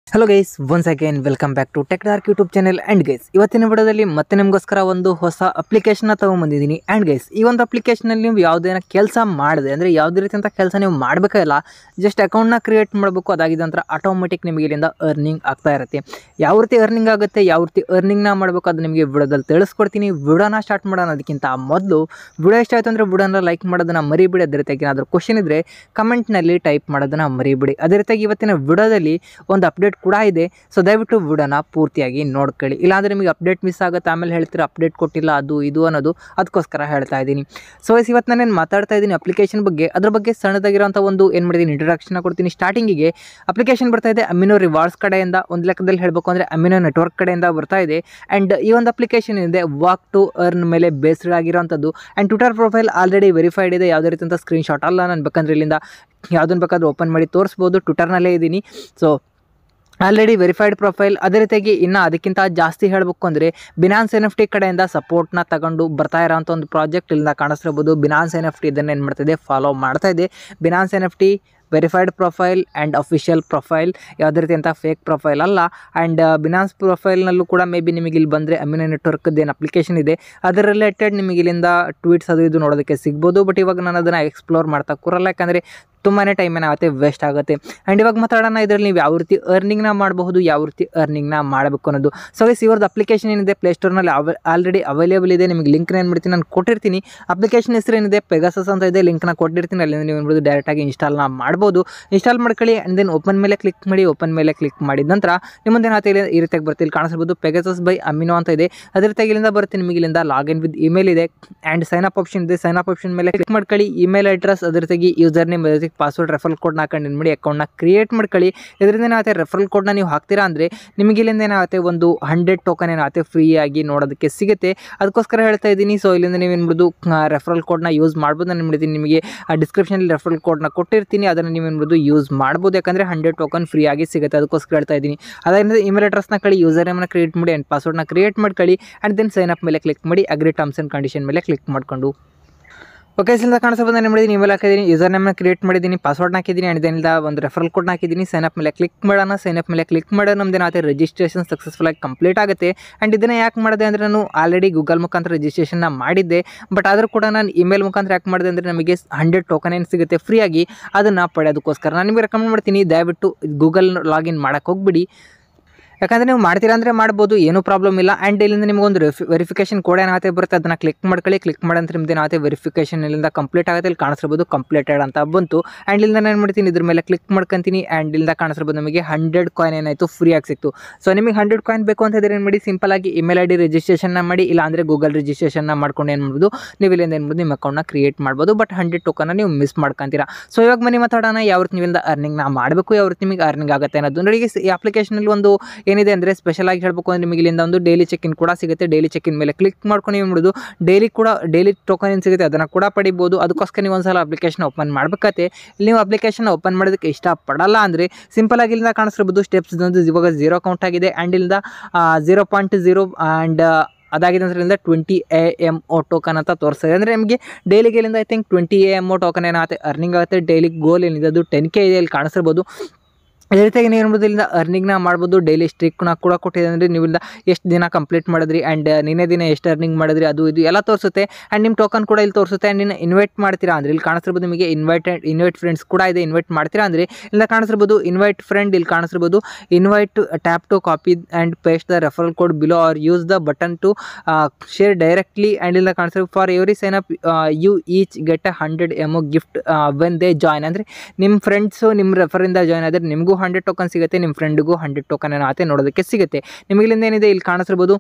hello guys once again welcome back to Tech Dark YouTube channel and guys ಇವತ್ತಿನ ವಿಡಿಯೋದಲ್ಲಿ ಮತ್ತೆ ನಿಮಗೋಸ್ಕರ ಒಂದು ಹೊಸ ಅಪ್ಲಿಕೇಶನ್ನ ತೊಗೊಂಬಂದಿದ್ದೀನಿ ಆ್ಯಂಡ್ ಗೈಸ್ ಈ ಒಂದು ಅಪ್ಲಿಕೇಶನಲ್ಲಿ ನೀವು ಯಾವುದೇನ ಕೆಲಸ ಮಾಡಿದೆ ಅಂದರೆ ಯಾವುದೇ ರೀತಿಯಂಥ ಕೆಲಸ ನೀವು ಮಾಡಬೇಕಲ್ಲ ಜಸ್ಟ್ ಅಕೌಂಟ್ನ ಕ್ರಿಯೇಟ್ ಮಾಡಬೇಕು ಅದಾಗಿದ್ದ ನಂತರ ಆಟೋಮೆಟಿಕ್ ನಿಮಗೆ ಇಲ್ಲಿಂದ ಅರ್ನಿಂಗ್ ಆಗ್ತಾ ಇರುತ್ತೆ ಯಾವ ರೀತಿ ಅರ್ನಿಂಗ್ ಆಗುತ್ತೆ ಯಾವ ರೀತಿ ಅರ್ನಿಂಗ್ನ ಮಾಡಬೇಕು ಅದು ನಿಮಗೆ ವಿಡಿಯೋದಲ್ಲಿ ತಿಳಿಸ್ಕೊಡ್ತೀನಿ ವಿಡಿಯೋನ ಸ್ಟಾರ್ಟ್ ಮಾಡೋಣ ಅದಕ್ಕಿಂತ ಮೊದಲು ವಿಡಿಯೋ ಇಷ್ಟ ಆಯಿತು ಅಂದರೆ ವಿಡಿಯೋನ ಲೈಕ್ ಮಾಡೋದನ್ನ ಮರಿಬಿಡಿ ಅದೇ ರೀತಿಯಾಗಿ ಏನಾದರೂ ಕ್ವಶನ್ ಇದ್ದರೆ ಕಮೆಂಟ್ನಲ್ಲಿ ಟೈಪ್ ಮಾಡೋದನ್ನ ಮರಿಬಿಡಿ ಅದೇ ರೀತಿಯಾಗಿ ಇವತ್ತಿನ ವಿಡಿಯೋದಲ್ಲಿ ಒಂದು ಅಪ್ಡೇಟ್ ಕೂಡ ಇದೆ ಸೊ ದಯವಿಟ್ಟು ವಿಡಿಯೋನ ಪೂರ್ತಿಯಾಗಿ ನೋಡ್ಕೊಳ್ಳಿ ಇಲ್ಲಾಂದರೆ ನಿಮಗೆ ಅಪ್ಡೇಟ್ ಮಿಸ್ ಆಗುತ್ತೆ ಆಮೇಲೆ ಹೇಳ್ತೀರಾ ಅಪ್ಡೇಟ್ ಕೊಟ್ಟಿಲ್ಲ ಅದು ಇದು ಅನ್ನೋದು ಅದಕ್ಕೋಸ್ಕರ ಹೇಳ್ತಾ ಇದ್ದೀನಿ ಸೊ ಎಸ್ ಇವತ್ತು ನಾನೇನು ಮಾತಾಡ್ತಾ ಇದ್ದೀನಿ ಅಪ್ಲಿಕೇಶನ್ ಬಗ್ಗೆ ಅದ್ರ ಬಗ್ಗೆ ಸಣ್ಣದಾಗಿರೋಂಥ ಒಂದು ಏನು ಮಾಡಿದ್ದೀನಿ ಇಂಟ್ರಡಕ್ಷನ್ ಕೊಡ್ತೀನಿ ಸ್ಟಾರ್ಟಿಂಗಿಗೆ ಅಪ್ಲಿಕೇಶನ್ ಬರ್ತಾ ಇದೆ ಅಮಿನೋ ರಿವಾರ್ಡ್ಸ್ ಕಡೆಯಿಂದ ಒಂದು ಲೆಕ್ಕದಲ್ಲಿ ಹೇಳಬೇಕು ಅಂದರೆ ಅಮಿನೋ ನೆಟ್ವರ್ಕ್ ಕಡೆಯಿಂದ ಬರ್ತಾ ಇದೆ ಆ್ಯಂಡ್ ಈ ಒಂದು ಅಪ್ಲಿಕೇಶನ್ ಇದೆ ವಾಕ್ ಟು ಅರ್ನ್ ಮೇಲೆ ಬೇಸ್ಡ್ ಆಗಿರೋಂಥದ್ದು and Twitter profile already verified ಇದೆ ಯಾವುದೇ ರೀತಿಯಂಥ ಸ್ಕ್ರೀನ್ಶಾಟ್ ಅಲ್ಲ ನಾನು ಬೇಕಂದ್ರೆ ಇಲ್ಲಿಂದ ಯಾವುದನ್ನು ಬೇಕಾದ್ರೂ ಓಪನ್ ಮಾಡಿ ತೋರಿಸ್ಬೋದು ಟ್ವಿಟರ್ನಲ್ಲೇ ಇದ್ದೀನಿ ಸೊ ಆಲ್ರೆಡಿ ವೆರಿಫೈಡ್ ಪ್ರೊಫೈಲ್ ಅದೇ ರೀತಿಯಾಗಿ ಇನ್ನು ಅದಕ್ಕಿಂತ ಜಾಸ್ತಿ ಹೇಳಬೇಕು ಅಂದರೆ ಬಿನಾನ್ಸ್ ಎನ್ ಎಫ್ ಟಿ ಕಡೆಯಿಂದ ಸಪೋರ್ಟ್ನ ತಗೊಂಡು ಬರ್ತಾ ಇರೋಂಥ ಒಂದು ಪ್ರಾಜೆಕ್ಟ್ ಇಲ್ಲಿಂದ ಕಾಣಿಸ್ತಿರ್ಬೋದು ಬಿನಾನ್ಸ್ ಎನ್ ಎಫ್ ಟಿ ಇದನ್ನು ಏನು ಮಾಡ್ತಿದೆ ಫಾಲೋ ಮಾಡ್ತಾ ಇದೆ Binance N F T verified profile and official profile ಯಾವುದೇ ರೀತಿ ಅಂತ ಫೇಕ್ ಪ್ರೊಫೈಲ್ ಅಲ್ಲ ಆ್ಯಂಡ್ ಬಿನಾನ್ಸ್ ಪ್ರೊಫೈಲ್ನಲ್ಲೂ ಕೂಡ ಮೇ ಬಿ ನಿಮಗೆ ಇಲ್ಲಿ ಬಂದರೆ ಅಮಿನೋ ನೆಟ್ವರ್ಕ್ದು ಏನು ಅಪ್ಲಿಕೇಶನ್ ಇದೆ ಅದರ ರಿಲೇಟೆಡ್ ನಿಮಗೆ ಇಲ್ಲಿಂದ ಟ್ವೀಟ್ಸ್ ಅದು ಇದು ನೋಡೋದಕ್ಕೆ ಸಿಗ್ಬೋದು ಬಟ್ ಇವಾಗ ನಾನು ಅದನ್ನು ಎಕ್ಸ್ಪ್ಲೋರ್ ಮಾಡ್ತಾ ಕೂರಲ್ಲ ಯಾಕಂದರೆ ತುಂಬಾ ಟೈಮ್ ಏನಾಗುತ್ತೆ ವೇಸ್ಟ್ ಆಗುತ್ತೆ ಆ್ಯಂಡ್ ಇವಾಗ ಮಾತಾಡೋಣ ಇದರಲ್ಲಿ ನೀವು ಯಾವ ರೀತಿ ಅರ್ನಿಂಗ್ನ ಮಾಡಬಹುದು ಯಾವ ರೀತಿ ಅರ್ನಿಂಗ್ನ ಮಾಡಬೇಕು ಅನ್ನೋದು ಸೊ ಗೈಸ್ ಇವ್ರದ್ದು ಅಪ್ಲಿಕೇಶನ್ ಏನಿದೆ ಪ್ಲೇಸ್ಟೋರ್ನಲ್ಲಿ ಅವ ಆಲ್ರೆಡಿ ಅವೈಲೇಬಲ್ ಇದೆ ನಿಮಗೆ ಲಿಂಕ್ನ ಏನು ಮಾಡ್ತೀನಿ ನಾನು ಕೊಟ್ಟಿರ್ತೀನಿ ಅಪ್ಲಿಕೇಶನ್ ಹೆಸರು ಏನಿದೆ ಪೆಗಾಸಸ್ ಅಂತ ಇದೆ ಲಿಂಕ್ನ ಕೊಟ್ಟಿರ್ತೀನಿ ಅಲ್ಲಿಂದ ನೀವು ಏನ್ಬೋದು ಡೈರೆಕ್ಟಾಗಿ ಇನ್ಸ್ಟಾಲ್ನ ಮಾಡ್ಬೋದು ಇನ್ಸ್ಟಾಲ್ ಮಾಡ್ಕೊಳ್ಳಿ ಆ್ಯಂಡ್ ದೆನ್ ಓಪನ್ ಮೇಲೆ ಕ್ಲಿಕ್ ಮಾಡಿ ಓಪನ್ ಮೇಲೆ ಕ್ಲಿಕ್ ಮಾಡಿದ ನಂತರ ನಿಮ್ಮೊಂದು ಏನಾಗುತ್ತೆ ಇಲ್ಲಿ ಈ ರೀತಿಯಾಗಿ ಬರುತ್ತೆ ಇಲ್ಲಿ ಕಾಣಿಸ್ಬೋದು ಪೆಗಾಸಸ್ ಬೈ ಅಮಿನೋ ಅಂತ ಇದೆ ಅದೇ ರೀತಿಯಾಗಿ ಇಲ್ಲಿಂದ ಬರುತ್ತೆ ನಿಮಗೆ ಇಲ್ಲಿಂದ ಲಾಗಿನ್ ವಿತ್ ಇಮೇಲ್ ಇದೆ ಆ್ಯಂಡ್ ಸೈನ್ ಅಪ್ ಆಪ್ಷನ್ ಇದೆ ಸೈನ್ ಅಪ್ ಆಪ್ಷನ್ ಮೇಲೆ ಕ್ಲಿಕ್ ಮಾಡ್ಕೊಳ್ಳಿ ಇಮೇಲ್ ಅಡ್ರೆಸ್ ಅದೇ ರೀತಿಯಾಗಿ ಯೂಸರ್ ನೇಮ್ ಅದೇ ರೀತಿ ಪಾಸ್ವರ್ಡ್ ರೆಫರಲ್ ಕೋಡ್ನ ಹಾಕೊಂಡು ಏನು ಮಾಡಿ ಅಕೌಂಟ್ನ ಕ್ರಿಯೇಟ್ ಮಾಡ್ಕೊಳ್ಳಿ ಇದರಿಂದ ಏನಾಗುತ್ತೆ ರೆಫರಲ್ ಕೋಡ್ನ ನೀವು ಹಾಕ್ತೀರಾ ಅಂದರೆ ನಿಮಗೆ ಇಲ್ಲಿಂದ ಏನಾಗುತ್ತೆ ಒಂದು ಹಂಡ್ರೆಡ್ ಟೋಕನ್ ಏನಾಗುತ್ತೆ ಫ್ರೀಯಾಗಿ ನೋಡೋದಕ್ಕೆ ಸಿಗುತ್ತೆ ಅದಕ್ಕೋಸ್ಕರ ಹೇಳ್ತಾ ಇದ್ದೀನಿ ಸೊ ಇಲ್ಲಿಂದ ನೀವು ಏನ್ಬಿಡೋದು ರೆಫರಲ್ ಕೋಡ್ನ ಯೂಸ್ ಮಾಡ್ಬೋದು ನಾನು ನಿಮ್ಗೆ ನಿಮಗೆ ಡಿಸ್ಕ್ರಿಪ್ಷನಲ್ಲಿ ರೆಫರಲ್ ಕೋಡ್ನ ಕೊಟ್ಟಿರ್ತೀನಿ ಅದನ್ನು ನೀವು ಏನ್ಬಿಡೋದು ಯೂಸ್ ಮಾಡ್ಬೋದು ಯಾಕಂದರೆ ಹಂಡ್ರೆಡ್ ಟೋಕನ್ ಫ್ರೀಯಾಗಿ ಸಿಗುತ್ತೆ ಅದಕ್ಕೋಸ್ಕರ ಹೇಳ್ತಾ ಇದ್ದೀನಿ ಅದಾದ್ರಿಂದ ಇಮೇಲ್ ಅಡ್ರೆಸ್ನ ಕಳಿ ಯೂಸರ್ ನೇಮ್ನ ಕ್ರಿಯೇಟ್ ಮಾಡಿ ಆ್ಯಂಡ್ ಪಾಸ್ವರ್ಡ್ನ ಕ್ರಿಯೇಟ್ ಮಾಡ್ಕೊಳ್ಳಿ ಆ್ಯಂಡ್ ದೆನ್ ಸೈನ್ ಅಪ್ ಮೇಲೆ ಕ್ಲಿಕ್ ಮಾಡಿ ಅಗ್ರಿ ಟರ್ಮ್ಸ್ ಆ್ಯಂಡ್ ಕಂಡೀಷನ್ ಮೇಲೆ ಕ್ಲಿಕ್ ಮಾಡ್ಕೊಂಡು ಓಕೆ ಇಲ್ಲಿಂದ ಕಾಣಿಸ್ಬೋದು ನಾನು ಮಾಡಿದ್ದೀನಿ ಇಮೇಲ್ ಹಾಕಿದ್ದೀನಿ ಯೂಸರ್ ನೇಮ್ನ ಕ್ರಿಯೇಟ್ ಮಾಡಿದ್ದೀನಿ ಪಾಸ್ವರ್ಡ್ನ ಹಾಕಿದ್ದೀನಿ ಆ್ಯಂಡ್ ಇದರಿಂದ ಒಂದು ರೆಫರಲ್ ಕೋಡ್ನ ಹಾಕಿದ್ದೀನಿ ಸೈನ್ ಅಪ್ ಮೇಲೆ ಕ್ಲಿಕ್ ಮಾಡೋಣ ಸೈನ್ ಅಪ್ ಮೇಲೆ ಕ್ಲಿಕ್ ಮಾಡೋಣ ನಮ್ದು ಏನಾಗುತ್ತೆ ರಿಜಿಸ್ಟ್ರೇಷನ್ ಸಕ್ಸಸ್ಫುಲ್ ಆಗಿ ಕಂಪ್ಲೀಟ್ ಆಗುತ್ತೆ ಆ್ಯಂಡ್ ಇದನ್ನು ಯಾಕೆ ಮಾಡಿದೆ ಅಂದರೆ ನಾನು ಆಲ್ರೆಡಿ ಗೂಗಲ್ ಮುಖಾಂತರ ರಿಜಿಸ್ಟ್ರೇಷನ್ನ ಮಾಡಿದ್ದೆ ಬಟ್ ಆದರೂ ಕೂಡ ನಾನು ಇಮೇಲ್ ಮುಖಾಂತರ ಯಾಕೆ ಮಾಡಿದೆ ಅಂದರೆ ನಮಗೆ ಹಂಡ್ರೆಡ್ ಟೋಕನ್ ಏನು ಸಿಗುತ್ತೆ ಫ್ರೀಯಾಗಿ ಅದನ್ನು ಪಡೆಯೋದಕ್ಕೋಸ್ಕರ ನಾನು ನಿಮಗೆ ರೆಕಮೆಂಡ್ ಮಾಡ್ತೀನಿ ದಯವಿಟ್ಟು ಗೂಗಲ್ ಲಾಗಿನ್ ಮಾಡೋಕ್ಕೆ ಹೋಗ್ಬಿಡಿ ಯಾಕಂದರೆ ನೀವು ಮಾಡ್ತೀರಾ ಅಂದರೆ ಮಾಡ್ಬೋದು ಏನೂ ಪ್ರಾಬ್ಲಮ್ ಇಲ್ಲ ಆ್ಯಂಡ್ ಇಲ್ಲಿಂದ ನಿಮಗೊಂದು ವೆರಿಫಿ ವೆರಿಫಿಕೇಷನ್ ಕೋಡ್ ಏನಾಗುತ್ತೆ ಬರುತ್ತೆ ಅದನ್ನು ಕ್ಲಿಕ್ ಮಾಡ್ಕೊಳ್ಳಿ ಕ್ಲಿಕ್ ಮಾಡಂದ್ರೆ ನಿಮ್ದು ಏನಾಗುತ್ತೆ ವೆರಿಫಿಕೇಷನ್ ಇಲ್ಲಿಂದ ಕಂಪ್ಲೀಟ್ ಆಗುತ್ತೆ ಇಲ್ಲಿ ಕಾಣಿಸಿರ್ಬೋದು ಕಂಪ್ಲೀಟೆಡ್ ಅಂತ ಬಂತು ಆ್ಯಂಡ್ ಇಲ್ಲಿಂದ ನಾನು ಏನು ಮಾಡ್ತೀನಿ ಇದ್ರ ಮೇಲೆ ಕ್ಲಿಕ್ ಮಾಡ್ಕೊಂತೀನಿ ಆ್ಯಂಡ್ ಇಲ್ಲಿಂದ ಕಾಣಿಸಿರ್ಬೋದು ನಮಗೆ ಹಂಡ್ರೆಡ್ ಕಾಯಿನ್ ಏನಾಯಿತು ಫ್ರೀ ಆಗಿ ಸಿಕ್ತು ಸೊ ನಿಮಗೆ ಹಂಡ್ರೆಡ್ ಕಾಯಿನ್ ಬೇಕು ಅಂತ ಇದ್ರೆ ಏನು ಮಾಡಿ ಸಿಂಪಲ್ ಆಗಿ ಇಮೇಲ್ ಐ ಡಿ ರಿಜಿಸ್ಟ್ರೇಷನ್ನ ಮಾಡಿ ಇಲ್ಲ ಅಂದರೆ ಗೂಗಲ್ ರಿಜಿಸ್ಟ್ರೇಷನ್ನ ಮಾಡ್ಕೊಂಡು ಏನು ಮಾಡ್ಬೋದು ನೀವು ಇಲ್ಲಿಂದ ಏನು ಮಾಡ್ಬೋದು ನಿಮ್ಮ ಅಕೌಂಟ್ನ ಕ್ರಿಯೇಟ್ ಮಾಡ್ಬೋದು ಬಟ್ ಹಂಡ್ರೆಡ್ ಟೋಕನ್ನ ನೀವು ಮಿಸ್ ಮಾಡ್ಕೊಂತೀರಾ ಸೊ ಇವಾಗ ಮನೆ ಮಾತಾಡೋಣ ಯಾವ ರೀತಿ ನೀವಿಂದ ಅರ್ನಿಂಗ್ನ ಮಾಡಬೇಕು ಯಾವ ರೀತಿ ನಿಮಗೆ ಅರ್ನಿಂಗ್ ಆಗುತ್ತೆ ಅನ್ನೋದು ನೋಡಿ ಈ ಅಪ್ಲಿಕೇಶನಲ್ಲಿ ಒಂದು ಏನಿದೆ ಅಂದರೆ ಸ್ಪೆಷಲ್ ಆಗಿ ಹೇಳಬೇಕು ಅಂದರೆ ನಿಮಗೆ ಇಲ್ಲಿಂದ ಒಂದು ಡೈಲಿ ಚೆಕ್ ಇನ್ ಕೂಡ ಸಿಗುತ್ತೆ ಡೈಲಿ ಚೆಕ್ ಇನ್ ಮೇಲೆ ಕ್ಲಿಕ್ ಮಾಡ್ಕೊಂಡು ನೀವು ಮಾಡೋದು ಡೈಲಿ ಕೂಡ ಡೈಲಿ ಟೋಕನ್ ಏನು ಸಿಗುತ್ತೆ ಅದನ್ನು ಕೂಡ ಪಡಿಬೋದು ಅದಕ್ಕೋಸ್ಕರ ನೀವು ಒಂದ್ಸಲ ಅಪ್ಲಿಕೇಶನ್ ಓಪನ್ ಮಾಡಬೇಕತ್ತೆ ನೀವು ಅಪ್ಲಿಕೇಶನ್ ಓಪನ್ ಮಾಡೋದಕ್ಕೆ ಇಷ್ಟಪಡಲ್ಲ ಅಂದರೆ ಸಿಂಪಲ್ ಆಗಿ ಇಲ್ಲಿಂದ ಕಾಣಿಸ್ತಿರ್ಬೋದು ಸ್ಟೆಪ್ಸ್ ಒಂದು ಇವಾಗ ಜೀರೋ ಕೌಂಟ್ ಆಗಿದೆ ಆ್ಯಂಡ್ ಇಲ್ಲಿಂದ ಜೀರೋ ಪಾಯಿಂಟ್ ಜೀರೋ ಆ್ಯಂಡ್ ಅದಾಗಿದೆ ಅಂದ್ರೆ twenty A M O token ಅಂತ ತೋರಿಸ್ತದೆ ಅಂದರೆ ನಿಮಗೆ ಡೈಲಿಗೆ ಇಲ್ಲಿಂದ I think twenty A M O token ಏನಾಗುತ್ತೆ ಅರ್ನಿಂಗ್ ಆಗುತ್ತೆ ಡೈಲಿ ಗೋಲ್ ಏನಿದೆ ಅದು ಟೆನ್ ಕೆ ಇದೆ ಇಲ್ಲಿ ಕಾಣಿಸ್ತಿರ್ಬೋದು ಅದೇ ರೀತಿಯಾಗಿ ನೀವು ಏನ್ಬೋದು ಇಲ್ಲಿಂದ ಅರ್ನಿಂಗ್ನ ಮಾಡ್ಬೋದು ಡೈಲಿ ಸ್ಟ್ರಿಕ್ನ ಕೂಡ ಕೊಟ್ಟಿದೆ ಅಂದರೆ ನೀವಿಂದ ಎಷ್ಟು ದಿನ ಕಂಪ್ಲೀಟ್ ಮಾಡಿದ್ರಿ ಆ್ಯಂಡ್ ನಿನ್ನೆ ದಿನ ಎಷ್ಟು ಅರ್ನಿಂಗ್ ಮಾಡಿದ್ರಿ ಅದು ಇದು ಎಲ್ಲ ತೋರಿಸುತ್ತೆ ಆ್ಯಂಡ್ ನಿಮ್ಮ ಟೋಕನ್ ಕೂಡ ಇಲ್ಲಿ ತೋರಿಸುತ್ತೆ ಆ್ಯಂಡ್ ನೀನು ಇನ್ವೈಟ್ ಮಾಡ್ತೀರಾ ಅಂದರೆ ಇಲ್ಲಿ ಕಾಣಿಸ್ತಿರ್ಬೋದು ನಿಮಗೆ ಇನ್ವೈಟೆಡ್ ಇನ್ವೈಟ್ ಫ್ರೆಂಡ್ಸ್ ಕೂಡ ಇದೆ ಇನ್ವೈಟ್ ಮಾಡ್ತೀರಾ ಅಂದರೆ ಇಲ್ಲ ಕಾಣಿಸ್ತಿರ್ಬೋದು ಇನ್ವೈಟ್ ಫ್ರೆಂಡ್ ಇಲ್ಲಿ ಕಾಣಿಸ್ತಿರ್ಬೋದು invite tap to copy and paste the referral code below or use the button to share directly and ಇಲ್ಲ ಕಾಣಿಸ್ತಿರ್ಬೋದು for every sign up you each get a hundred AMO gift when they join ಅಂದರೆ ನಿಮ್ಮ friends ನಿಮ್ಮ ರೆಫರಿಂದ join ಆದರೆ ನಿಮಗೂ hundred token ಸಿಗುತ್ತೆ ನಿಮ್ಮ ಫ್ರೆಂಡಿಗೂ hundred token ಏನಾಗುತ್ತೆ ನೋಡೋದಕ್ಕೆ ಸಿಗುತ್ತೆ ನಿಮಗೆ ಇಲ್ಲಿಂದ ಏನಿದೆ ಇಲ್ಲಿ ಕಾಣಿಸಿರ್ಬೋದು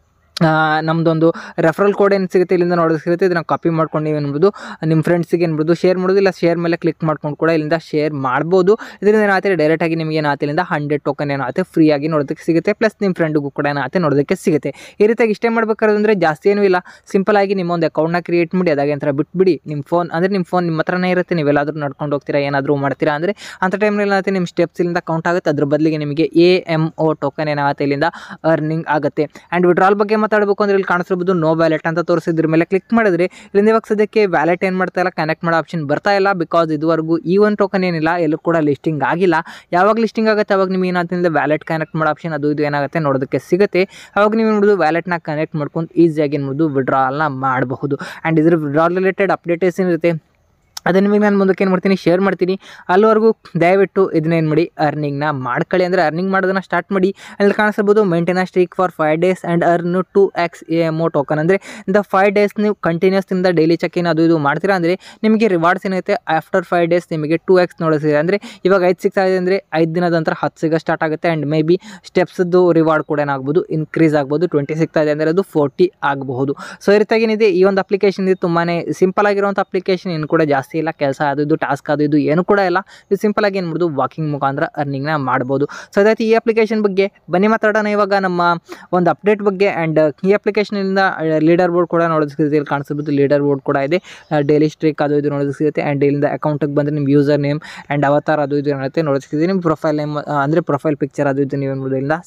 ನಮ್ಮದೊಂದು ರೆಫರಲ್ ಕೋಡ್ ಏನು ಸಿಗುತ್ತೆ ಇಲ್ಲಿಂದ ನೋಡೋದಕ್ಕೆ ಸಿಗುತ್ತೆ ಇದನ್ನು ಕಾಪಿ ಮಾಡ್ಕೊಂಡು ನೀವು ಏನ್ಬೋದು ನಿಮ್ಮ ಫ್ರೆಂಡ್ಸಿಗೆ ಏನ್ಬೋದು ಶೇರ್ ಮಾಡೋದು ಇಲ್ಲ ಶೇರ್ ಮೇಲೆ ಕ್ಲಿಕ್ ಮಾಡ್ಕೊಂಡು ಕೂಡ ಇಲ್ಲಿಂದ ಶೇರ್ ಮಾಡ್ಬೋದು ಇದರಿಂದ ಏನಾಗುತ್ತೆ ಡೈರೆಕ್ಟಾಗಿ ನಿಮಗೆ ಏನಾಗುತ್ತೆ ಇಲ್ಲಿಂದ ಹಂಡ್ರೆಡ್ ಟೋಕನ್ ಏನಾಗುತ್ತೆ ಫ್ರೀಯಾಗಿ ನೋಡೋದಕ್ಕೆ ಸಿಗುತ್ತೆ ಪ್ಲಸ್ ನಿಮ್ಮ ಫ್ರೆಂಡಿಗೂ ಕೂಡ ಏನಾಗುತ್ತೆ ನೋಡೋದಕ್ಕೆ ಸಿಗುತ್ತೆ ಈ ರೀತಿಯಾಗಿ ಇಷ್ಟೇ ಮಾಡ್ಬೇಕಾದ್ರೆ ಜಾಸ್ತಿ ಏನೂ ಇಲ್ಲ ಸಿಂಪಲ್ ಆಗಿ ನಿಮ್ಮ ಒಂದು ಅಕೌಂಟ್ನ ಕ್ರಿಯೇಟ್ ಮಾಡಿ ಅದಾಗೆ ಒಂಥರ ಬಿಟ್ಬಿಡಿ ನಿಮ್ಮ ಫೋನ್ ಅಂದರೆ ನಿಮ್ಮ ಫೋನ್ ನಿಮ್ಮ ಹತ್ರನೇ ಇರುತ್ತೆ ನೀವೆಲ್ಲಾದರೂ ನಡ್ಕೊಂಡು ಹೋಗ್ತೀರಾ ಏನಾದರೂ ಮಾಡ್ತೀರಾ ಅಂದರೆ ಅಂಥ ಟೈಮ್ನಲ್ಲಿ ಏನಾಗುತ್ತೆ ನಿಮ್ಮ ಸ್ಟೆಪ್ಸ್ ಇಲ್ಲಿಂದ ಕೌಂಟ್ ಆಗುತ್ತೆ ಅದ್ರ ಬದಲಿಗೆ ನಿಮಗೆ ಎ ಎಮ್ ಒ ಟೋಕನ್ ಏನಾಗುತ್ತೆ ಇಲ್ಲಿಂದ ಅರ್ನಿಂಗ್ ಆಗುತ್ತೆ ಆ್ಯಂಡ್ ವಿಡ್ರಾಲ್ ಬಗ್ಗೆ ಮಾತಾಡಬೇಕು ಅಂದ್ರೆ ಇಲ್ಲಿ ಕಾಣಿಸಿರ್ಬೋದು ನೋ ವ್ಯಾಲೆಟ್ ಅಂತ ತೋರಿಸಿದ್ರ ಮೇಲೆ ಕ್ಲಿಕ್ ಮಾಡಿದ್ರೆ ಇಲ್ಲಿಂದ ಇವಾಗ ಸದ್ಯಕ್ಕೆ ವ್ಯಾಲೆಟ್ ಏನು ಮಾಡ್ತಾ ಇಲ್ಲ ಕನೆಕ್ಟ್ ಮಾಡೋ ಆಪ್ಷನ್ ಬರ್ತಾ ಇಲ್ಲ ಬಿಕಾಸ್ ಇದುವರೆಗೂ ಈ ಒಂದು ಟೋಕನ್ ಏನಿಲ್ಲ ಎಲ್ಲೂ ಕೂಡ ಲಿಸ್ಟಿಂಗ್ ಆಗಿಲ್ಲ ಯಾವಾಗ ಲಿಸ್ಟಿಂಗ್ ಆಗುತ್ತೆ ಅವಾಗ ನಿಮಗೆ ಏನಾಗ್ತಿಲ್ಲ ವ್ಯಾಲೆಟ್ ಕನೆಕ್ಟ್ ಮಾಡೋ ಆಪ್ಷನ್ ಅದು ಇದು ಏನಾಗುತ್ತೆ ನೋಡೋದಕ್ಕೆ ಸಿಗುತ್ತೆ ಅವಾಗ ನೀವು ನೋಡೋದು ವ್ಯಾಲೆಟ್ನ ಕನೆಕ್ಟ್ ಮಾಡ್ಕೊಂಡು ಈಸಿಯಾಗಿ ಏನು ಮಾಡೋದು ವಿಡ್ರಾಲ್ನ ಮಾಡಬಹುದು ಆ್ಯಂಡ್ ಇದ್ರ ವಿಡ್ರಾಲ್ ರಿಲೇಟೆಡ್ ಅಪ್ಡೇಟೇಸ್ ಏನಿರುತ್ತೆ ಅದನ್ನು ನಿಮಗೆ ನಾನು ಮುಂದಕ್ಕೆ ಏನು ಮಾಡ್ತೀನಿ ಶೇರ್ ಮಾಡ್ತೀನಿ ಅಲ್ಲಿವರೆಗೂ ದಯವಿಟ್ಟು ಇದನ್ನ ಏನು ಮಾಡಿ ಅರ್ನಿಂಗ್ನ ಮಾಡ್ಕೊಳ್ಳಿ ಅಂದರೆ ಅರ್ನಿಂಗ್ ಮಾಡೋದನ್ನ ಸ್ಟಾರ್ಟ್ ಮಾಡಿ ಅಲ್ಲಿ ಕಾಣಿಸ್ಬೋದು maintain streak for five days and earn two X A M O token ಅಂದರೆ ಇಂದ ಫೈವ್ ಡೇಸ್ ನೀವು ಕಂಟಿನ್ಯೂಸ್ನಿಂದ ಡೈಲಿ ಚೆಕ್ ಇನ್ ಅದು ಇದು ಮಾಡ್ತೀರಾ ಅಂದರೆ ನಿಮಗೆ ರಿವಾರ್ಡ್ಸ್ ಏನಿರುತ್ತೆ ಆಫ್ಟರ್ ಫೈವ್ ಡೇಸ್ ನಿಮಗೆ ಟು ಎಕ್ಸ್ ನೋಡಿಸಿದೆ ಅಂದರೆ ಇವಾಗ ಐದು ಸಿಕ್ಸ್ ಆಗಿದೆ ಅಂದರೆ ಐದು ದಿನದ ನಂತರ ಹತ್ತು ಸಿಗ ಸ್ಟಾರ್ಟ್ ಆಗುತ್ತೆ ಆ್ಯಂಡ್ ಮೇ ಬಿ ಸ್ಟೆಪ್ಸ್ದು ರಿವಾರ್ಡ್ ಕೂಡ ಏನಾಗ್ಬೋದು ಇನ್ಕ್ರೀಸ್ ಆಗ್ಬೋದು ಟ್ವೆಂಟಿ ಸಿಕ್ಸ್ ಇದೆ ಅಂದರೆ ಅದು ಫೋರ್ಟಿ ಆಗಬಹುದು ಸೊ ಈ ರೀತಿಯಾಗಿ ಏನಿದೆ ಈ ಒಂದು ಅಪ್ಲಿಕೇಶನ್ ಇದು ತುಂಬಾ ಸಿಂಪಲ್ ಆಗಿರುವಂಥ ಅಪ್ಲಿಕೇಶನ್ ಏನು ಕೂಡ ಜಾಸ್ತಿ ಇಲ್ಲ ಕೆಲಸ ಅದು ಇದು ಟಾಸ್ಕ್ ಅದು ಇದು ಏನು ಕೂಡ ಇಲ್ಲ ಇದು ಸಿಂಪಲ್ ಆಗಿ ಏನು ಮಾಡ್ಬೋದು ವಾಕಿಂಗ್ ಮುಖಾಂತರ ಅರ್ನಿಂಗ್ನ ಮಾಡ್ಬೋದು ಸೊ ಅದಾಯ್ತು ಈ ಅಪ್ಲಿಕೇಶನ್ ಬಗ್ಗೆ ಬನ್ನಿ ಮಾತಾಡೋಣ ಇವಾಗ ನಮ್ಮ ಒಂದು ಅಪ್ಡೇಟ್ ಬಗ್ಗೆ ಆ್ಯಂಡ್ ಈ ಅಪ್ಲಿಕೇಶನಿಂದ ಲೀಡರ್ ಬೋರ್ಡ್ ಕೂಡ ನೋಡೋದಕ್ಕೆ ಸಿಗುತ್ತೆ ಇಲ್ಲಿ ಕಾಣಿಸ್ಬೋದು ಲೀಡರ್ ಬೋರ್ಡ್ ಕೂಡ ಇದೆ ಡೈಲಿ ಸ್ಟ್ರೀಕ್ ಅದು ಇದು ನೋಡೋದಕ್ಕೆ ಸಿಗುತ್ತೆ ಆ್ಯಂಡ್ ಇಲ್ಲಿಂದ ಅಕೌಂಟಿಗೆ ಬಂದರೆ ನಿಮ್ಮ ಯೂಸರ್ ನೇಮ್ ಆ್ಯಂಡ್ ಅವತಾರ್ ಅದು ಇದು ಏನಿರುತ್ತೆ ನೋಡೋದಕ್ಕೆ ಸಿಗುತ್ತೆ ನಿಮ್ಮ ಪ್ರೊಫೈಲ್ ನೇಮ್ ಅಂದರೆ ಪ್ರೊಫೈಲ್ ಪಿಕ್ಚರ್ ಅದು ಇದು ನೀವು ಏನ್ಬೋದು ಇಲ್ಲಿಂದ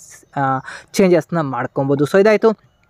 ಚೇಂಜಸ್ನ ಮಾಡ್ಕೊಬೋದು ಸೊ ಇದಾಯಿತು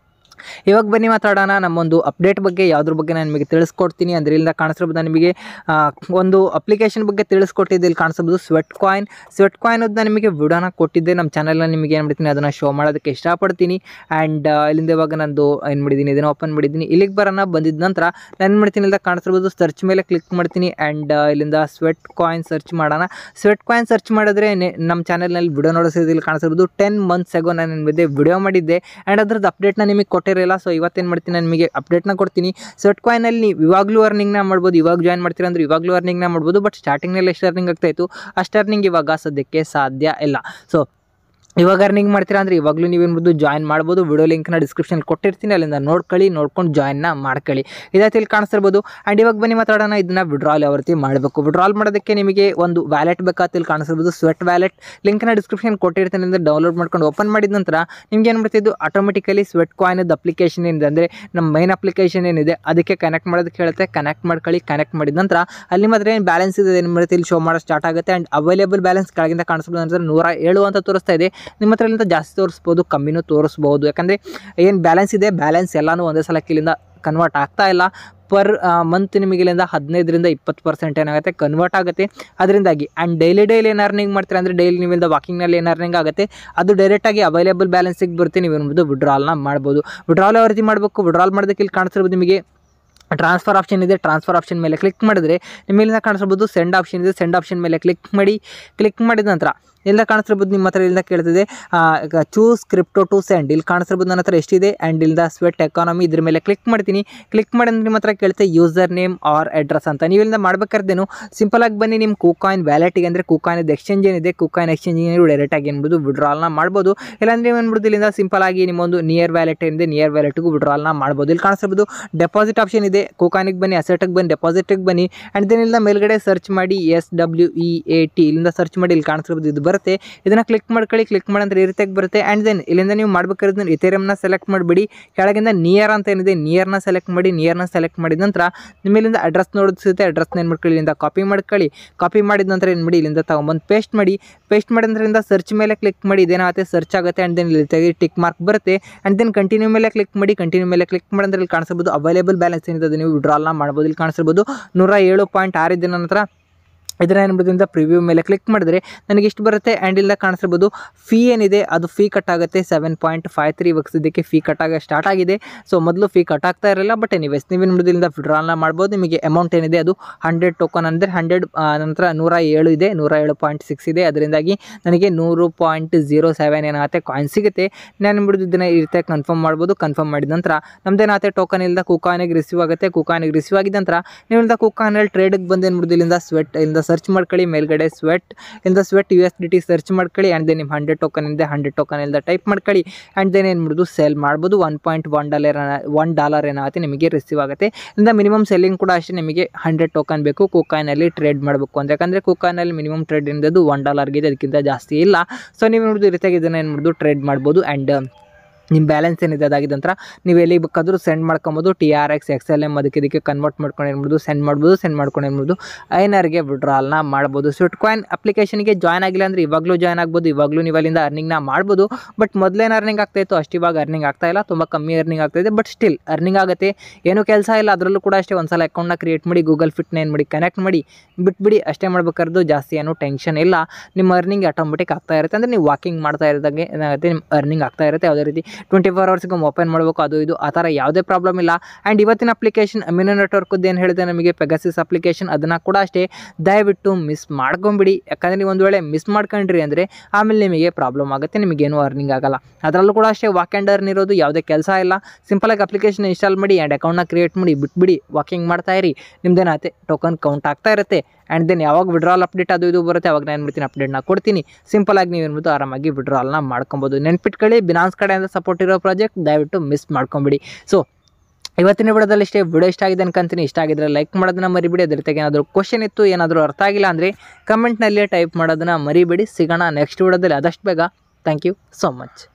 ಇವಾಗ ಬನ್ನಿ ಮಾತಾಡೋಣ ನಮ್ಮೊಂದು ಅಪ್ಡೇಟ್ ಬಗ್ಗೆ ಯಾವುದ್ರ ಬಗ್ಗೆ ನಾನು ನಿಮಗೆ ತಿಳಿಸ್ಕೊಡ್ತೀನಿ ಅಂದರೆ ಇಲ್ಲಿಂದ ಕಾಣಿಸ್ತಿರ್ಬೋದು ನಾನು ನಿಮಗೆ ಆ, ಒಂದು ಅಪ್ಲಿಕೇಶನ್ ಬಗ್ಗೆ ತಿಳಿಸ್ಕೊಟ್ಟಿದ್ದೆ ಇಲ್ಲಿ ಕಾಣಿಸ್ಬೋದು ಸ್ವೆಟ್ ಕಾಯಿನ್ ಸ್ವೆಟ್ ಕಾಯಿನ್ ನಾನು ನಿಮಗೆ ವಿಡಿಯೋನ ಕೊಟ್ಟಿದ್ದೆ ನಮ್ಮ ಚಾನಲ್ನ ನಿಮಗೆ ಏನು ಮಾಡ್ತೀನಿ ಅದನ್ನು ಶೋ ಮಾಡೋದಕ್ಕೆ ಇಷ್ಟಪಡ್ತೀನಿ ಆ್ಯಂಡ್ ಇಲ್ಲಿಂದ ಇವಾಗ ನಂದು ಏನು ಮಾಡಿದ್ದೀನಿ ಇದನ್ನು ಓಪನ್ ಮಾಡಿದ್ದೀನಿ ಇಲ್ಲಿಗೆ ಬರೋಣ ಬಂದಿದ್ದ ನಂತರ ನಾನು ಏನು ಮಾಡ್ತೀನಿ ಇಲ್ಲಿಂದ ಕಾಣಿಸ್ತಿರ್ಬೋದು ಸರ್ಚ್ ಮೇಲೆ ಕ್ಲಿಕ್ ಮಾಡ್ತೀನಿ ಆ್ಯಂಡ್ ಇಲ್ಲಿಂದ ಸ್ವೆಟ್ ಕಾಯಿನ್ ಸರ್ಚ್ ಮಾಡೋಣ ಸ್ವೆಟ್ ಕಾಯಿನ್ ಸರ್ಚ್ ಮಾಡಿದ್ರೆ ನೆ- ನಮ್ಮ ಚಾನಲ್ನಲ್ಲಿ ವಿಡಿಯೋ ನೋಡಿಸಿದ್ರೆ ಇಲ್ಲಿ ಕಾಣಿಸ್ತಿರ್ಬೋದು ಟೆನ್ ಮಂತ್ಸ್ ಆಗೋ ನಾನು ಏನು ಮಾಡಿದ್ದೆ ವಿಡಿಯೋ ಮಾಡಿದ್ದೆ ಆ್ಯಂಡ್ ಅದ್ರದ್ದು ಅಪ್ಡೇಟ್ನ ನಿಮಗೆ ಕೊಟ್ಟಿರಲಿಲ್ಲ ಸೊ ಇವತ್ತೇನು ಮಾಡ್ತೀನಿ ನಾನು ನಿಮಗೆ ಅಪ್ಡೇಟ್ನ ಕೊಡ್ತೀನಿ ಸ್ವೆಟ್ ಕಾಯಿನಲ್ಲಿ ನೀವು ಇವಾಗಲೂ ಅರ್ನಿಂಗ್ನ ಮಾಡ್ಬೋದು ಇವಾಗ ಜಾಯ್ನ್ ಮಾಡ್ತೀರಾ ಅಂದ್ರೆ ಇವಾಗಲೂ ಅರ್ನಿಂಗ್ನ ಮಾಡ್ಬೋದು ಬಟ್ ಸ್ಟಾರ್ಟಿಂಗ್ನಲ್ಲಿ ಎಷ್ಟು ಅರ್ನಿಂಗ್ ಆಗ್ತಾಯಿತ್ತು ಅಷ್ಟು ಅರ್ನಿಂಗ್ ಇವಾಗ ಸದ್ಯಕ್ಕೆ ಸಾಧ್ಯ ಇಲ್ಲ ಸೊ ಇವಾಗ ಅರ್ನಿಂಗ್ ಮಾಡ್ತೀರಾ ಅಂದರೆ ಇವಾಗಲೂ ನೀವೇನ್ಬೋದು ಜಾಯ್ನ್ ಮಾಡ್ಬೋದು ವಿಡಿಯೋ ಲಿಂಕ್ನ ಡಿಸ್ಕ್ರಿಪ್ಷನ್ ಕೊಟ್ಟಿರ್ತೀನಿ ಅಲ್ಲಿಂದ ನೋಡ್ಕೊಳ್ಳಿ ನೋಡ್ಕೊಂಡು ಜಾಯ್ನ ಮಾಡ್ಕೊಳ್ಳಿ ಇದಾಯ್ತು ಇಲ್ಲಿ ಕಾಣಿಸ್ತಿರ್ಬೋದು ಆ್ಯಂಡ್ ಇವಾಗ ಬನ್ನಿ ಮಾತಾಡೋಣ ಇದನ್ನ ವಿಡ್ರಾಲ್ ಯಾವ ರೀತಿ ಮಾಡಬೇಕು ವಿಡ್ರಾಲ್ ಮಾಡೋದಕ್ಕೆ ನಿಮಗೆ ಒಂದು ವ್ಯಾಲೆಟ್ ಬೇಕಾಗ್ತ ಇಲ್ಲಿ ಕಾಣಿಸ್ತಿರ್ಬೋದು ಸ್ವೆಟ್ ವ್ಯಾಲೆಟ್ ಲಿಂಕ್ನ ಡಿಸ್ಕ್ರಿಪ್ಷನ್ ಕೊಟ್ಟಿರ್ತೀನಿ ಅಂದರೆ ಡೌನ್ಲೋಡ್ ಮಾಡ್ಕೊಂಡು ಓಪನ್ ಮಾಡಿದ ನಂತರ ನಿಮ್ಗೆ ಏನು ಮಾಡ್ತಿದ್ದು ಆಟೋಮೆಟಿಕಲಿ ಸ್ವೆಟ್ ಕಾಯಿನದ್ದು ಅಪ್ಲಿಕೇಶನ್ ಏನಿದೆ ಅಂದರೆ ನಮ್ಮ ಮೈನ್ ಅಪ್ಲಿಕೇಶನ್ ಏನಿದೆ ಅದಕ್ಕೆ ಕನೆಕ್ಟ್ ಮಾಡೋದಕ್ಕೆ ಹೇಳುತ್ತೆ ಕನೆಕ್ಟ್ ಮಾಡ್ಕೊಳ್ಳಿ ಕನೆಕ್ಟ್ ಮಾಡಿದ ನಂತರ ಅಲ್ಲಿ ಮಾತ್ರ ಏನು ಬ್ಯಾಲೆನ್ಸ್ ಇದೆ ಏನು ಮಾಡುತ್ತೆ ಇಲ್ಲಿ ಶೋ ಮಾಡೋ ಸ್ಟಾರ್ಟ್ ಆಗುತ್ತೆ ಆ್ಯಂಡ್ ಅವೈಲೇಬಲ್ ಬ್ಯಾಲೆನ್ಸ್ ಕೆಳಗಿಂದ ಕಾಣಿಸ್ಬೋದು ಅಂದರೆ ನೂರ ಏಳು ಅಂತ ತೋರಿಸ್ತಾ ಇದೆ ನಿಮ್ಮ ಹತ್ರ ಇಲ್ಲಿಂದ ಜಾಸ್ತಿ ತೋರಿಸ್ಬೋದು ಕಮ್ಮಿನೂ ತೋರಿಸ್ಬೋದು ಯಾಕಂದರೆ ಏನು ಬ್ಯಾಲೆನ್ಸ್ ಇದೆ ಬ್ಯಾಲೆನ್ಸ್ ಎಲ್ಲನೂ ಒಂದೇ ಸಲಕ್ಕೆ ಇಲ್ಲಿಂದ ಕನ್ವರ್ಟ್ ಆಗ್ತಾ ಇಲ್ಲ ಪರ್ ಮಂತ್ ನಿಮಗೆ ಇಲ್ಲಿಂದ ಹದಿನೈದರಿಂದ ಇಪ್ಪತ್ತು ಪರ್ಸೆಂಟ್ ಏನಾಗುತ್ತೆ ಕನ್ವರ್ಟ್ ಆಗುತ್ತೆ ಅದರಿಂದಾಗಿ ಆ್ಯಂಡ್ ಡೈಲಿ ಡೈಲಿ ಏನು ಅರ್ನಿಂಗ್ ಮಾಡ್ತೀರಾ ಅಂದರೆ ಡೈಲಿ ನೀವಿಂದ ವಾಕಿಂಗ್ನಲ್ಲಿ ಏನು ಅರ್ನಿಂಗ್ ಆಗುತ್ತೆ ಅದು ಡೈರೆಕ್ಟಾಗಿ ಅವೈಲೇಬಲ್ ಬ್ಯಾಲೆನ್ಸಿಗೆ ಬರುತ್ತೆ ನೀವು ಏನ್ಬೋದು ವಿಡ್ರಾಲ್ನ ಮಾಡ್ಬೋದು ವಿಡ್ರಾಲ್ ಯಾವ ರೀತಿ ಮಾಡಬೇಕು ವಿಡ್ರಾಲ್ ಮಾಡೋದಕ್ಕೆ ಇಲ್ಲಿ ಕಾಣಿಸ್ತಿರ್ಬೋದು ನಿಮಗೆ ಟ್ರಾನ್ಸ್ಫರ್ ಆಪ್ಷನ್ ಇದೆ ಟ್ರಾನ್ಸ್ಫರ್ ಆಪ್ಷನ್ ಮೇಲೆ ಕ್ಲಿಕ್ ಮಾಡಿದ್ರೆ ನಿಮ್ಮಿಂದ ಕಾಣಿಸ್ಬೋದು ಸೆಂಡ್ ಆಪ್ಷನ್ ಇದೆ ಸೆಂಡ್ ಆಪ್ಷನ್ ಮೇಲೆ ಕ್ಲಿಕ್ ಮಾಡಿ ಕ್ಲಿಕ್ ಮಾಡಿದ ನಂತರ ಎಲ್ಲ ಕಾಣಿಸ್ತಿರ್ಬೋದು ನಿಮ್ಮ ಹತ್ರ ಇಲ್ಲಿಂದ ಕೇಳ್ತಿದೆ ಚೂಸ್ ಕ್ರಿಪ್ಟೋ ಟು ಸೆಂಡ್ ಇಲ್ಲಿ ಕಾಣಿಸ್ತಿರ್ಬೋದು ನನ್ನ ಹತ್ರ ಎಷ್ಟಿದೆ ಆ್ಯಂಡ್ ಇಲ್ಲಿಂದ ಸ್ವೆಟ್ ಎಕಾನಮಿ ಇದ್ರ ಮೇಲೆ ಕ್ಲಿಕ್ ಮಾಡ್ತೀನಿ ಕ್ಲಿಕ್ ಮಾಡಿದ್ರೆ ನಿಮ್ಮ ಹತ್ರ ಕೇಳುತ್ತೆ ಯೂಸರ್ ನೇಮ್ ಆರ್ ಅಡ್ರೆಸ್ ಅಂತ ನೀವು ಇಲ್ಲಿಂದ ಮಾಡ್ಬೇಕಾರ್ದೇನು ಸಿಂಪಲ್ ಆಗಿ ಬನ್ನಿ ನಿಮ್ಮ ಕೂಕಾಯಿನ್ ವ್ಯಾಲೆಟಿಗೆ ಅಂದರೆ ಕೂಕಾಯಿನ್ ಎಕ್ಸ್ಚೇಂಜ್ ಏನಿದೆ ಕೂಕಾಯಿನ್ ಎಕ್ಸ್ಚೇಂಜ್ ನೀವು ಡೈರೆಕ್ಟಾಗಿ ಏನ್ಬೋದು ವಿಡ್ರಾಲ್ನ ಮಾಡ್ಬೋದು ಇಲ್ಲಾಂದ್ರೆ ನೀವು ಏನ್ಬಿಡ್ದು ಇಲ್ಲಿಂದ ಸಿಂಪಲ್ ಆಗಿ ನಿಮ್ಮೊಂದು ನಿಯರ್ ವ್ಯಾಲೆಟ್ ಏನಿದೆ ನಿಯರ್ ವ್ಯಾಲೆಟ್ಗೂ ವಿಡ್ರಾಲ್ನ ಮಾಡ್ಬೋದು ಇಲ್ಲಿ ಕಾಣಿಸ್ತಿರ್ಬೋದು ಡೆಪಾಸಿಟ್ ಆಪ್ಷನ್ ಇದೆ ಕೂಕಾನಿಗೆ ಬನ್ನಿ ಅಸೆಟಿಗೆ ಬನ್ನಿ ಡೆಪಾಸಿಟಿಗೆ ಬನ್ನಿ ಆ್ಯಂಡ್ ದೆನ್ ಇಲ್ಲಿಂದ ಮೇಲ್ಗಡೆ ಸರ್ಚ್ ಮಾಡಿ S W E A T ಇಲ್ಲಿಂದ ಸರ್ಚ್ ಮಾಡಿ ಇಲ್ಲಿ ಕಾಣಿಸ್ತಿರ್ಬೋದು ಇದು ಬರುತ್ತೆ ಇದನ್ನು ಕ್ಲಿಕ್ ಮಾಡ್ಕೊಳ್ಳಿ ಕ್ಲಿಕ್ ಮಾಡಂದ್ರೆ ಈ ರೀತಿಯಾಗಿ ಬರುತ್ತೆ ಆ್ಯಂಡ್ ದೆನ್ ಇಲ್ಲಿಂದ ನೀವು ಮಾಡ್ಬೇಕಾದ್ರೆ ಇಥೇರಿಯಮ್ನ ಸೆಲೆಕ್ಟ್ ಮಾಡಿಬಿಡಿ ಕೆಳಗಿಂದ ನಿಯರ್ ಅಂತ ಏನಿದೆ ನಿಯರ್ನ ಸೆಲೆಕ್ಟ್ ಮಾಡಿ ನಿಯರ್ನ ಸೆಲೆಕ್ಟ್ ಮಾಡಿದ ನಂತರ ನಿಮ್ಮ ಇಲ್ಲಿಂದ ಅಡ್ರೆಸ್ ನೋಡೋದು ಸಿಗುತ್ತೆ ಅಡ್ರೆಸ್ನ ಏನು ಮಾಡ್ಕೊಳ್ಳಿ ಇಲ್ಲಿಂದ ಕಾಪಿ ಮಾಡ್ಕೊಳ್ಳಿ ಕಾಪಿ ಮಾಡಿದ ನಂತರ ಏನು ಮಾಡಿ ಇಲ್ಲಿಂದ ತಗೊಂಬಂದು ಪೇಸ್ಟ್ ಮಾಡಿ ಪೇಸ್ಟ್ ಮಾಡಿದ್ರಿಂದ ಸರ್ಚ್ ಮೇಲೆ ಕ್ಲಿಕ್ ಮಾಡಿ ಇದೇನಾಗುತ್ತೆ ಸರ್ಚ್ ಆಗುತ್ತೆ ಆ್ಯಂಡ್ ದೆನ್ ಇಲ್ಲಿ ತೆಗಿ ಟಿಕ್ ಮಾರ್ಕ್ ಬರುತ್ತೆ ಆ್ಯಂಡ್ ದೆನ್ ಕಂಟಿನ್ಯೂ ಮೇಲೆ ಕ್ಲಿಕ್ ಮಾಡಿ ಕಂಟಿನ್ಯೂ ಮೇಲೆ ಕ್ಲಿಕ್ ಮಾಡಿದ್ರೆ ಇಲ್ಲಿ ಕಾಣಿಸ್ಬೋದು ಅವೈಲೇಬಲ್ ಬ್ಯಾಲೆನ್ಸ್ ಏನಿದೆ ಅದು ನೀವು ವಿಡ್ರಾಲ್ನ ಮಾಡ್ಬೋದು ಇಲ್ಲಿ ಕಾಣಿಸ್ಬೋದು ನೂರ ಏಳು ಪಾಯಿಂಟ್ ಆರು ಇದೆ ನಂತರ ಇದರ ಏನ್ಬಿಡೋದ್ರಿಂದ ಪ್ರಿವ್ಯೂ ಮೇಲೆ ಕ್ಲಿಕ್ ಮಾಡಿದ್ರೆ ನನಗೆ ಇಷ್ಟು ಬರುತ್ತೆ ಆ್ಯಂಡ್ ಇಲ್ಲ ಕಾಣಿಸ್ತಿರ್ಬೋದು ಫೀ ಏನಿದೆ ಅದು ಫೀ ಕಟ್ ಆಗುತ್ತೆ ಸೆವೆನ್ ಪಾಯಿಂಟ್ ಫೈವ್ ತ್ರೀ ಇದಕ್ಕೆ ಫೀ ಕಟ್ ಆಗ ಸ್ಟಾರ್ಟ್ ಆಗಿದೆ ಸೊ ಮೊದಲು ಫೀ ಕಟ್ ಆಗ್ತಾ ಇರಲಿಲ್ಲ ಬಟ್ ಎನಿವೇಸ್ ನೀವು ಏನ್ಬಿಡೋದ್ರಿಂದ ವಿಡ್ರಾಲ್ನ ಮಾಡ್ಬೋದು ನಿಮಗೆ ಅಮೌಂಟ್ ಏನಿದೆ ಅದು ಹಂಡ್ರೆಡ್ ಟೋಕನ್ ಅಂದರೆ ಹಂಡ್ರೆಡ್ ನಂತರ ನೂರ ಏಳು ಇದೆ ನೂರ ಏಳು ಪಾಯಿಂಟ್ ಸಿಕ್ಸ್ ಇದೆ ಅದರಿಂದಾಗಿ ನನಗೆ ನೂರು ಪಾಯಿಂಟ್ ಜೀರೋ ಸೆವೆನ್ ಏನಾಗುತ್ತೆ ಕಾಯಿನ್ ಸಿಗುತ್ತೆ ನಾನು ಬಿಡೋದು ಇದನ್ನ ಈ ರೀತಿಯಾಗಿ ಕನ್ಫರ್ಮ್ ಮಾಡ್ಬೋದು ಕನ್ಫರ್ಮ್ ಮಾಡಿದ ನಂತರ ನಮ್ದೇನಾಗುತ್ತೆ ಟೋಕನ್ ಇಲ್ಲದ ಕುಕಾನಿಗೆ ರಿಸೀವ್ ಆಗುತ್ತೆ ಕುಕಾನಿಗೆ ರಿಸೀವ್ ಆಗಿದ ನಂತರ ನೀವು ಇಲ್ಲಿಂದ ಕುಕಾನಲ್ಲಿ ಟ್ರೇಡಿಗೆ ಬಂದು ಏನ್ಬಿಡೋದು ಇಲ್ಲಿಂದ ಸ್ವೆಟ್ ಇಲ್ಲಿಂದ ಸರ್ಚ್ ಮಾಡ್ಕೊಳ್ಳಿ ಮೇಲ್ಗಡೆ ಸ್ವೆಟ್ ಇಲ್ಲಿಂದ sweat U S D T search ಮಾಡ್ಕೊಳ್ಳಿ ಆ್ಯಂಡ್ ದೆನ್ ನಿಮ್ಮ ಹಂಡ್ರೆಡ್ ಟೋಕನ್ ಇದೆ ಹಂಡ್ರೆಡ್ ಟೋಕನ್ ಇಲ್ಲದ ಟೈಪ್ ಮಾಡ್ಕೊಳ್ಳಿ ಆ್ಯಂಡ್ ದೆನ್ ಏನು ಮಾಡೋದು ಸೆಲ್ ಮಾಡ್ಬೋದು one point one dollar one dollar ಏನಾಗುತ್ತೆ ನಿಮಗೆ ರಿಸೀವ್ ಆಗುತ್ತೆ ಇಲ್ಲಿಂದ ಮಿನಿಮಮ್ ಸೆಲ್ಲಿಂಗ್ ಕೂಡ ಅಷ್ಟೇ ನಿಮಗೆ ಹಂಡ್ರೆಡ್ ಟೋಕನ್ ಬೇಕು ಕುಕಾಯಿನಲ್ಲಿ ಟ್ರೇಡ್ ಮಾಡಬೇಕು ಅಂತ ಯಾಕಂದರೆ ಕುಕಾಯಿನಲ್ಲಿ ಮಿನಿಮಮ್ ಟ್ರೇಡ್ ಇರೋದು ಒನ್ ಡಾಲರ್ಗಿದೆ ಅದಕ್ಕಿಂತ ಜಾಸ್ತಿ ಇಲ್ಲ ಸೊ ನೀವು ನೋಡೋದು ಈ ರೀತಿಯಾಗಿ ಇದನ್ನು ಏನು ಮಾಡೋದು ಟ್ರೇಡ್ ಮಾಡ್ಬೋದು ಆ್ಯಂಡ್ ನಿಮ್ಮ ಬ್ಯಾಲೆನ್ಸ್ ಏನಿದೆ ಅದಾಗಿದ್ದ ನಂತರ ನೀವು ಎಲ್ಲಿ ಬೇಕಾದರೂ ಸೆಂಡ್ ಮಾಡ್ಕೊಬೋದು T R X X L M ಅದಕ್ಕೆ ಇದಕ್ಕೆ ಕನ್ವರ್ಟ್ ಮಾಡ್ಕೊಂಡು ಏನ್ಬೋದು ಸೆಂಡ್ ಮಾಡ್ಬೋದು ಸೆಂಡ್ ಮಾಡ್ಕೊಂಡು ಏನ್ಬೋದು ಐನರ್ಗೆ ವಿಡ್ರಾಲ್ನ ಮಾಡ್ಬೋದು ಸ್ವಿಟ್ ಕಾಯಿನ್ ಅಪ್ಲಿಕೇಶನ್ಗೆ ಜಾಯ್ನ್ ಆಗಿಲ್ಲ ಅಂದರೆ ಇವಾಗಲೂ ಜಾಯ್ನ್ ಆಗ್ಬೋದು ಇವಾಗಲೂ ನೀವು ಅಲ್ಲಿಂದ ಅರ್ನಿಂಗ್ನ ಮಾಡ್ಬೋದು ಬಟ್ ಮೊದಲೇನು ಅರ್ನಿಂಗ್ ಆಗ್ತಾ ಇತ್ತು ಅಷ್ಟು ಇವಾಗ ಅರ್ನಿಂಗ್ ಆಗ್ತಾ ಇಲ್ಲ ತುಂಬ ಕಮ್ಮಿ ಅರ್ನಿಂಗ್ ಆಗ್ತಾ ಇದೆ ಬಟ್ ಸ್ಟಿಲ್ ಅರ್ನಿಂಗ್ ಆಗುತ್ತೆ ಏನೂ ಕೆಲಸ ಇಲ್ಲ ಅದರಲ್ಲೂ ಕೂಡ ಅಷ್ಟೇ ಒಂದು ಸಲ ಅಕೌಂಟ್ನ ಕ್ರಿಯೇಟ್ ಮಾಡಿ ಗೂಗಲ್ ಫಿಟ್ನ ಏನು ಮಾಡಿ ಕನೆಕ್ಟ್ ಮಾಡಿ ಬಿಟ್ಬಿಡಿ ಅಷ್ಟೇ ಮಾಡ್ಬೇಕಾರ್ದು ಜಾಸ್ತಿ ಏನೂ ಟೆನ್ಷನ್ ಇಲ್ಲ ನಿಮ್ಮ ಅರ್ನಿಂಗ್ ಆಟೋಮೆಟಿಕ್ ಆಗ್ತಾ ಇರುತ್ತೆ ಅಂದರೆ ನೀವು ವಾಕಿಂಗ್ ಮಾಡ್ತಾ ಇರೋದಾಗೆ ಏನಾಗುತ್ತೆ ನಿಮ್ಮ ಅರ್ನಿಂಗ್ ಆಗ್ತಾ ಇರುತ್ತೆ ಯಾವುದೇ ರೀತಿ ಟ್ವೆಂಟಿ ಫೋರ್ ಅವರ್ಸ್ಗೆ ಓಪನ್ ಮಾಡಬೇಕು ಅದು ಇದು ಆ ಥರ ಯಾವುದೇ ಪ್ರಾಬ್ಲಮ್ ಇಲ್ಲ ಆ್ಯಂಡ್ ಇವತ್ತಿನ ಅಪ್ಲಿಕೇಶನ್ ಅಮಿನೋ ನೆಟ್ವರ್ಕದ್ದು ಏನು ಹೇಳಿದೆ ನಮಗೆ ಪೆಗಸಿಸ್ ಅಪ್ಲಿಕೇಶನ್ ಅದನ್ನು ಕೂಡ ಅಷ್ಟೇ ದಯವಿಟ್ಟು ಮಿಸ್ ಮಾಡ್ಕೊಂಬಿಡಿ ಯಾಕಂದರೆ ನೀವು ಒಂದು ವೇಳೆ ಮಿಸ್ ಮಾಡ್ಕೊಂಡ್ರಿ ಅಂದರೆ ಆಮೇಲೆ ನಿಮಗೆ ಪ್ರಾಬ್ಲಮ್ ಆಗುತ್ತೆ ನಿಮಗೇನು ಅರ್ನಿಂಗ್ ಆಗಲ್ಲ ಅದರಲ್ಲೂ ಕೂಡ ಅಷ್ಟೇ ವಾಕ್ ಆ್ಯಂಡ್ ಅರ್ನ್ ಇರೋದು ಯಾವುದೇ ಕೆಲಸ ಇಲ್ಲ ಸಿಂಪಲಾಗಿ ಅಪ್ಲಿಕೇಶನ್ ಇನ್ಸ್ಟಾಲ್ ಮಾಡಿ ಆ್ಯಂಡ್ ಅಕೌಂಟ್ನ ಕ್ರಿಯೇಟ್ ಮಾಡಿ ಬಿಟ್ಬಿಡಿ ವಾಕಿಂಗ್ ಮಾಡ್ತಾ ಇರಿ ನಿಮ್ದೇನಾಗುತ್ತೆ ಟೋಕನ್ ಕೌಂಟ್ ಆಗ್ತಾ ಇರುತ್ತೆ ಆ್ಯಂಡ್ ದೆನ್ ಯಾವಾಗ ವಿಡ್ರಾಲ್ ಅಪ್ಡೇಟ್ ಅದು ಇದು ಬರುತ್ತೆ ಅವಾಗ ನಾನು ಏನು ಮಾಡ್ತೀನಿ ಅಪ್ಡೇಟ್ನ ಕೊಡ್ತೀನಿ ಸಿಂಪಲಾಗಿ ನೀವು ಏನ್ಬಿಟ್ಟು ಆರಾಮಾಗಿ ವಿಡ್ರಾಲ್ನ ಮಾಡ್ಕೊಬೋದು ನೆನ್ಪಿಟ್ಕೊಳ್ಳಿ ಬಿನಾನ್ಸ್ ಕಡೆಯಿಂದ ಸಪೋರ್ಟ್ ಇರೋ ಪ್ರಾಜೆಕ್ಟ್ ದಯವಿಟ್ಟು ಮಿಸ್ ಮಾಡ್ಕೊಂಬಿಡಿ ಸೊ ಇವತ್ತಿನ ವಿಡಿಯೋದಲ್ಲಿ ಇಷ್ಟೇ ವಿಡಿಯೋ ಇಷ್ಟ ಆಗಿದೆ ಅನ್ಕೊಂತೀನಿ ಇಷ್ಟ ಆಗಿದ್ರೆ ಲೈಕ್ ಮಾಡೋದನ್ನ ಮರಿಬೇಡಿ ಅದ್ರ ಜೊತೆಗೆ ಏನಾದರೂ ಕ್ವಶನ್ ಇತ್ತು ಏನಾದರೂ ಅರ್ಥ ಆಗಿಲ್ಲ ಅಂದರೆ ಕಮೆಂಟ್ನಲ್ಲಿ ಟೈಪ್ ಮಾಡೋದನ್ನ ಮರಿಬೇಡಿ ಸಿಗೋಣ ನೆಕ್ಸ್ಟ್ ವಿಡಿಯೋದಲ್ಲಿ ಆದಷ್ಟು ಬೇಗ ಥ್ಯಾಂಕ್ ಯು ಸೋ ಮಚ್